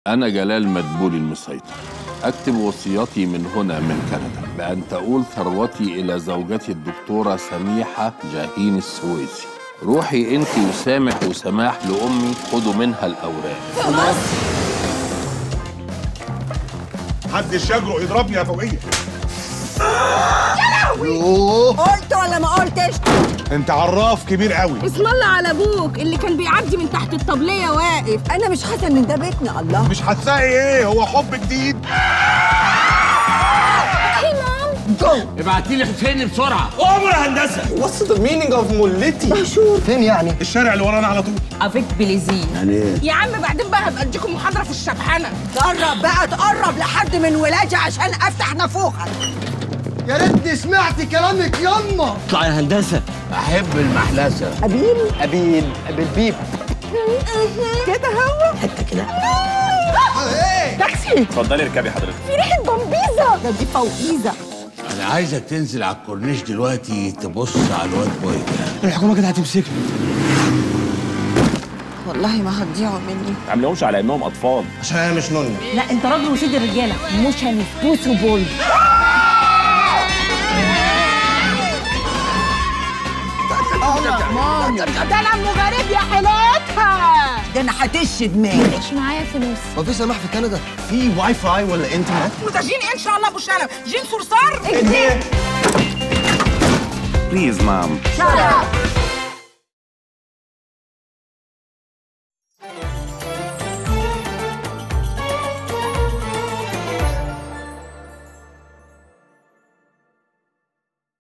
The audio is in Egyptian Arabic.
أنا جلال مدبولي المسيطر أكتب وصيتي من هنا من كندا بأن تؤول ثروتي إلى زوجتي الدكتورة سميحة جاهين السويسي روحي أنت وسامح وسماح لأمي خدوا منها الأوراق محدش يجرؤ يضربني يا فوقيه قلت ولا ما قلتش انت عراف كبير قوي اسم الله على ابوك اللي كان بيعدي من تحت الطبليه واقف انا مش حاسه ان ده بيتنا الله مش هتلاقي ايه هو حب جديد ابعتي لي حسين بسرعه What's the meaning of مولتي؟ فين يعني؟ الشارع اللي ورانا على طول افيك بليزي يا عم بعدين بقى هبقى اديكم محاضره في الشبحنه تقرب بقى تقرب لحد من ولادي عشان افتح نافوخك يا ريتني سمعت كلامك يما اطلع يا هندسه احب المحلسه ابيل أبيل أبيل بيب كده هو حته كده تاكسي اتفضلي اركبي حضرتك في ريحه بمبيزه ده دي فوقيزه انا عايزك تنزل على الكورنيش دلوقتي تبص على الواد بوي ده الحكومة كده هتمسكني والله ما هتضيعوا مني عاملهمش على انهم اطفال عشان أنا مش نوني لا انت راجل وسيد الرجاله مش هنفوسوا بول ده انا ام غريب يا حالاتها ده انا هتش دماغي مش معايا فلوس هو في سماح في كندا؟ في واي فاي ولا انترنت؟ وده جين ان شاء الله ابو شنب جين صرصار بليز مام شرف